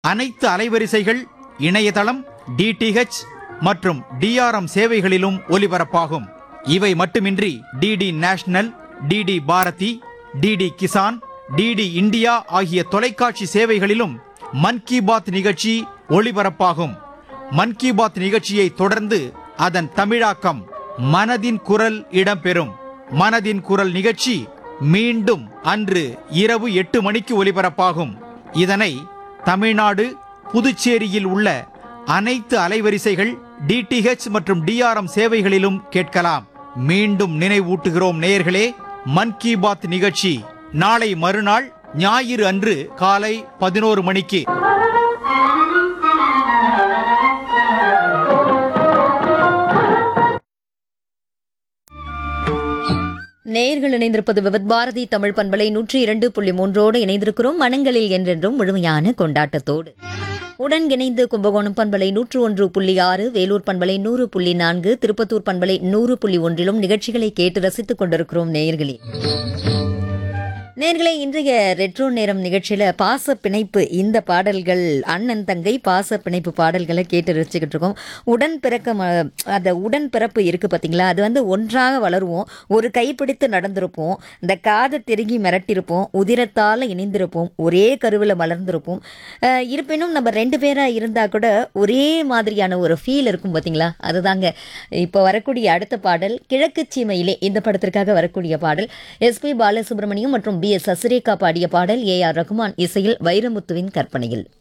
அனைத்து அலைவரிசைகள் இணையதளம் டிடிஹெச் மற்றும் டிஆர்எம் சேவைகளிலும் ஒலிபரப்பாகும் இவை மட்டுமின்றி DD national DD Bharati DD Kisan DD India ஆகிய தொலைக்காட்சி சேவைகளிலும் மன் கி பாத் நிகழ்ச்சி ஒளிபரப்பாகும் மன் கி பாத் நிகழ்ச்சியை தொடர்ந்து அதன் தமிழாக்கம் மனதின் குரல் இடம்பெறும் மனதின் குரல் நிகழ்ச்சி மீண்டும் அன்று இரவு எட்டு மணிக்கு ஒலிபரப்பாகும் இதனை தமிழ்நாடு புதுச்சேரியில் உள்ள அனைத்து அலைவரிசைகள் டிடிஹெச் மற்றும் டிஆர்எம் சேவைகளிலும் கேட்கலாம் மீண்டும் நினைவூட்டுகிறோம் நேயர்களே மன் கி பாத் நிகழ்ச்சி நாளை மறுநாள் ஞாயிறு அன்று காலை பதினோரு மணிக்கு நேயர்கள் இணைந்திருப்பது விவத் பாரதி தமிழ் பண்பலை நூற்றி இரண்டு புள்ளி மூன்றோடு இணைந்திருக்கிறோம் மனங்களில் என்றென்றும் முழுமையான கொண்டாட்டத்தோடு உடன் இணைந்து கும்பகோணம் பண்பலை நூற்று ஒன்று புள்ளி ஆறு வேலூர் பண்பலை நூறு புள்ளி நான்கு திருப்பத்தூர் பண்பலை நூறு புள்ளி ஒன்றிலும் நிகழ்ச்சிகளை கேட்டு ரசித்துக் கொண்டிருக்கிறோம் நேயர்களே நேர்களே இன்றைய ரெட்ரோ நேரம் நிகழ்ச்சியில பாச பிணைப்பு இந்த பாடல்கள் அண்ணன் தங்கை பாச பிணைப்பு பாடல்களை கேட்டு ரசிச்சுக்கிட்டு இருக்கோம் உடன் பிறக்க ம- அந்த உடன் பிறப்பு இருக்கு பாத்தீங்களா அது வந்து ஒன்றாக வளருவோம் ஒரு கைப்பிடித்து நடந்திருப்போம் இந்த காதை திருகி மிரட்டியிருப்போம் உதிரத்தால இணைந்திருப்போம் ஒரே கருவில் மலர்ந்திருப்போம் அஹ், இருப்பினும் நம்ம ரெண்டு பேரா இருந்தா கூட ஒரே மாதிரியான ஒரு ஃபீல் இருக்கும் பாத்தீங்களா அதுதாங்க இப்போ வரக்கூடிய அடுத்த பாடல் கிழக்கு சீமையிலே இந்த படத்திற்காக வரக்கூடிய பாடல் எஸ்பி பாலசுப்ரமணியம் மற்றும் பி எஸ் சசிரேகா பாடிய பாடல் ஏ ஆர் ரகுமான் இசையில் வைரமுத்துவின் கற்பனையில்